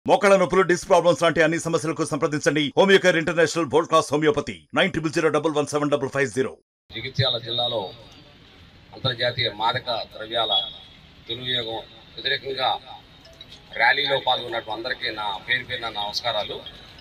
మోకాళ్ళ నొప్పులు disc problems లాంటి అన్ని సమస్యలకు సంప్రదించండి Homeocare international world class homeopathy nine triple zero double one seven double five zero Jagtial జిల్లాలో అంతర్జాతీయ మాదక ద్రవ్యాల దుర్వినియోగం వ్యతిరేకంగా ర్యాలీలో పాల్గొన్నట్టు అందరికీ నా పేరు పేరు నా నమస్కారాలు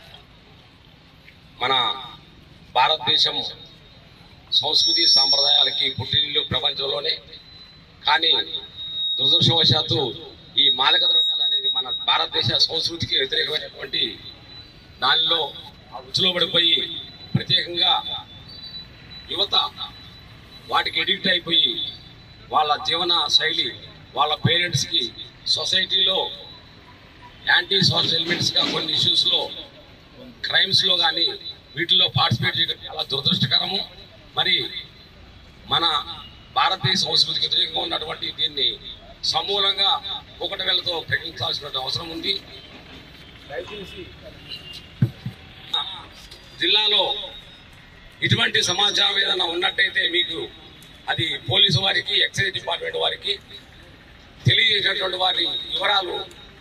మన భారతదేశం సంస్కృతి సాంప్రదాయాలకి పుట్టినిల్లు ప్రపంచంలోనే కానీ దురదృష్టవశాత్తు ఈ మాదక ద్రవ్యాలు అనేది మన భారతదేశ సంస్కృతికి వ్యతిరేకమైనటువంటి దానిలో ఆ రుచిలో పడిపోయి ప్రత్యేకంగా యువత వాటికి ఎడిక్ట్ అయిపోయి వాళ్ళ జీవన శైలి వాళ్ళ పేరెంట్స్కి సొసైటీలో యాంటీ సోషల్ ఎలిమెంట్స్గా కొన్ని ఇష్యూస్లో క్రైమ్స్లో కానీ వీటిల్లో పార్టిసిపేట్ చేయడం చాలా దురదృష్టకరము మరి మన భారతీయ సంస్కృతికి వ్యతిరేకంగా ఉన్నటువంటి దీన్ని సమూలంగా ఒకటి వేలతో ప్రకటించాల్సిన అవసరం ఉంది జిల్లాలో ఇటువంటి సమాచారం ఏదైనా ఉన్నట్టయితే మీకు అది పోలీసు వారికి ఎక్సైజ్ డిపార్ట్మెంట్ వారికి తెలియజేసినటువంటి వారి వివరాలు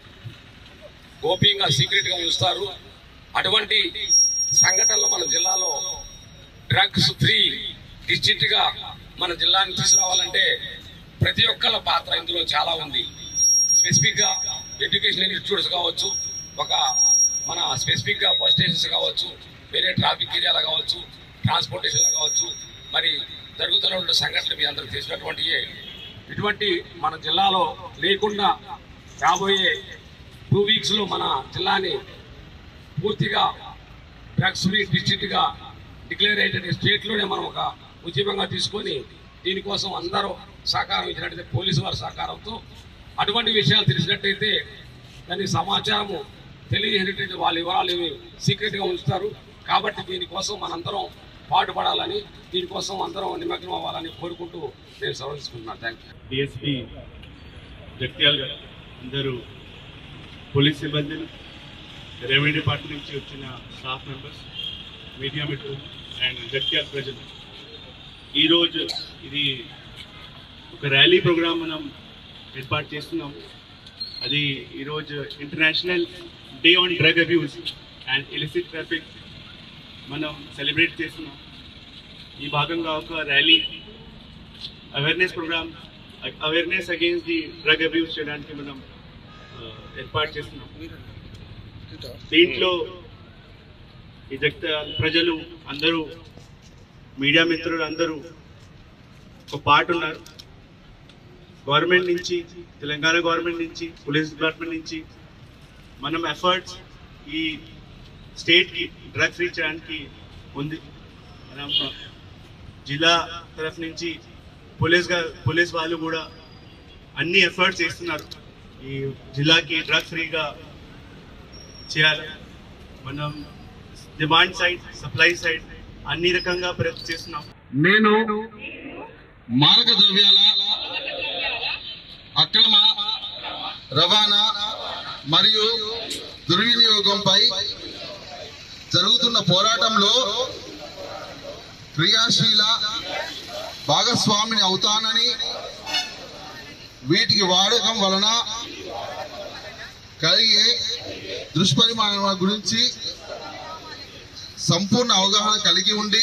గోప్యంగా సీక్రెట్గా ఉంచుతారు అటువంటి సంఘటనలు మన జిల్లాలో డ్రగ్స్ ఫ్రీ డిస్ట్రిక్ట్గా మన జిల్లాని తీసుకురావాలంటే ప్రతి ఒక్కళ్ళ పాత్ర ఇందులో చాలా ఉంది స్పెసిఫిక్గా ఎడ్యుకేషన్ ఇన్స్టిట్యూట్స్ కావచ్చు ఒక మన స్పెసిఫిక్గా బస్ స్టేషన్స్ కావచ్చు వేరే ట్రాఫిక్ ఏరియాలో కావచ్చు ట్రాన్స్పోర్టేషన్లో కావచ్చు మరి జరుగుతున్నటువంటి సంఘటనలు మీ అందరికి తెలిసినటువంటి ఇటువంటి మన జిల్లాలో లేకుండా రాబోయే టూ వీక్స్లో మన జిల్లాని పూర్తిగా డ్రగ్స్ ఫ్రీ డిస్ట్రిక్ట్గా డిక్లేర్ అయ్యేటటువంటి స్టేట్లోనే మనం ఒక ఉద్యమంగా తీసుకొని దీనికోసం అందరూ సహకారం ఇచ్చినట్టయితే పోలీసు వారి సహకారంతో అటువంటి విషయాలు తెలిసినట్టయితే దాని సమాచారము తెలియజేసినట్టయితే వాళ్ళ వివరాలు ఏమి సీక్రెట్గా ఉంచుతారు కాబట్టి దీనికోసం మనందరం పాటుపడాలని దీనికోసం అందరం నిమగ్నం అవ్వాలని కోరుకుంటూ నేను సమర్పిస్తున్నాను thank you DSP Jagtial garu అందరూ పోలీస్ సిబ్బందులు రెవెన్యూ డిపార్ట్మెంట్ నుంచి వచ్చిన స్టాఫ్ మెంబర్స్ మీడియా మిత్రులు అండ్ జగ్త్యాల్ ప్రజలు ఈరోజు ఇది ఒక ర్యాలీ ప్రోగ్రామ్ మనం ఏర్పాటు చేస్తున్నాం అది ఈరోజు international day on drug abuse and illicit traffic మనం సెలబ్రేట్ చేస్తున్నాం ఈ భాగంగా ఒక rally awareness programme awareness against the drug abuse చేయడానికి మనం ఆ, ఏర్పాటు చేస్తున్నాం దీంట్లో ఈ జగత ప్రజలు అందరూ మీడియా మిత్రులు అందరూ ఒక పార్ట్ ఉన్నారు గవర్నమెంట్ నుంచి తెలంగాణ గవర్నమెంట్ నుంచి పోలీస్ డిపార్ట్మెంట్ నుంచి మనం ఎఫర్ట్స్ ఈ స్టేట్కి డ్రగ్ ఫ్రీ చేయడానికి ఉంది మనం జిల్లా తరఫు నుంచి పోలీస్ గా పోలీస్ వాళ్ళు కూడా అన్ని ఎఫర్ట్స్ చేస్తున్నారు ఈ జిల్లాకి డ్రగ్ ఫ్రీగా చేయాలి మనం డిమాండ్ సైడ్ సప్లై సైడ్ అన్ని రకంగా ప్రయత్నం చేస్తున్నాం నేను మారక ద్రవ్యాల అక్రమ రవాణా మరియు దుర్వినియోగంపై జరుగుతున్న పోరాటంలో క్రియాశీల భాగస్వామిని అవుతానని వీటికి వాడకం వలన కలిగే దుష్పరిమాణాల గురించి సంపూర్ణ అవగాహన కలిగి ఉండి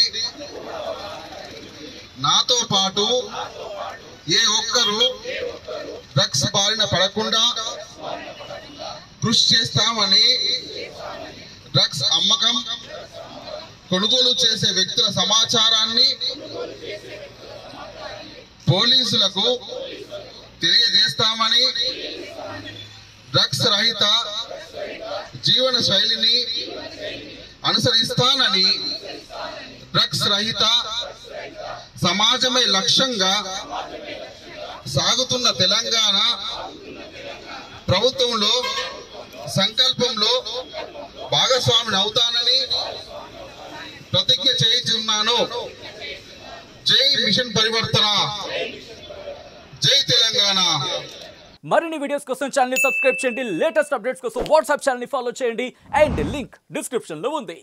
నాతో పాటు ఏ ఒక్కరూ డ్రగ్స్ బారిన పడకుండా కృషి చేస్తామని డ్రగ్స్ అమ్మకం కొనుగోలు చేసే వ్యక్తుల సమాచారాన్ని పోలీసులకు తెలియజేస్తామని డ్రగ్స్ రహిత జీవన శైలిని అనుసరిస్తానని డ్రగ్స్ రహిత సమాజమే లక్ష్యంగా సాగుతున్న తెలంగాణ ప్రభుత్వంలో సంకల్పంలో భాగస్వామిని అవుతానని ప్రతిజ్ఞ చేయించున్నాను జై మిషన్ పరివర్తన జై తెలంగాణ మరిన్ని వీడియోస్ కోసం ఛానల్ సబ్స్క్రైబ్ చేయండి లేటెస్ట్ అప్డేట్స్ కోసం వాట్సాప్ ఛానల్ ఫాలో చేయండి అండ్ లింక్ డిస్క్రిప్షన్ లో ఉంది